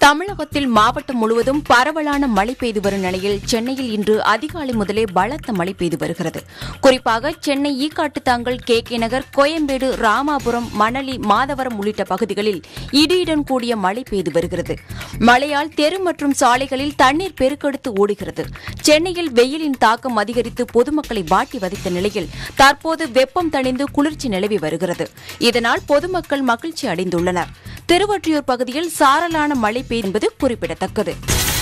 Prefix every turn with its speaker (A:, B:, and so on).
A: தமிழகத்தில் மாவட்டம் முழுவதும் பரவலான மழை பெய்து வரும் நிலையில் சென்னையில் இன்று அதிகாலை முதலே பலத்த மழை பெய்து வருகிறது குறிப்பாக சென்னை ஈக்காட்டுத்தாங்கல் கே கே நகர் கோயம்பேடு ராமாபுரம் மணலி மாதவரம் உள்ளிட்ட பகுதிகளில் இடியுடன் கூடிய மழை பெய்து வருகிறது மழையால் தெரு மற்றும் சாலைகளில் தண்ணீர் பெருக்கெடுத்து ஓடுகிறது சென்னையில் வெயிலின் தாக்கம் அதிகரித்து பொதுமக்களை வாட்டி வதைத்த நிலையில் தற்போது வெப்பம் தணிந்து குளிர்ச்சி நிலவி வருகிறது இதனால் பொதுமக்கள் மகிழ்ச்சி அடைந்துள்ளனர் திருவொற்றியூர் பகுதியில் சாரலான மழை பெய்து என்பது குறிப்பிடத்தக்கது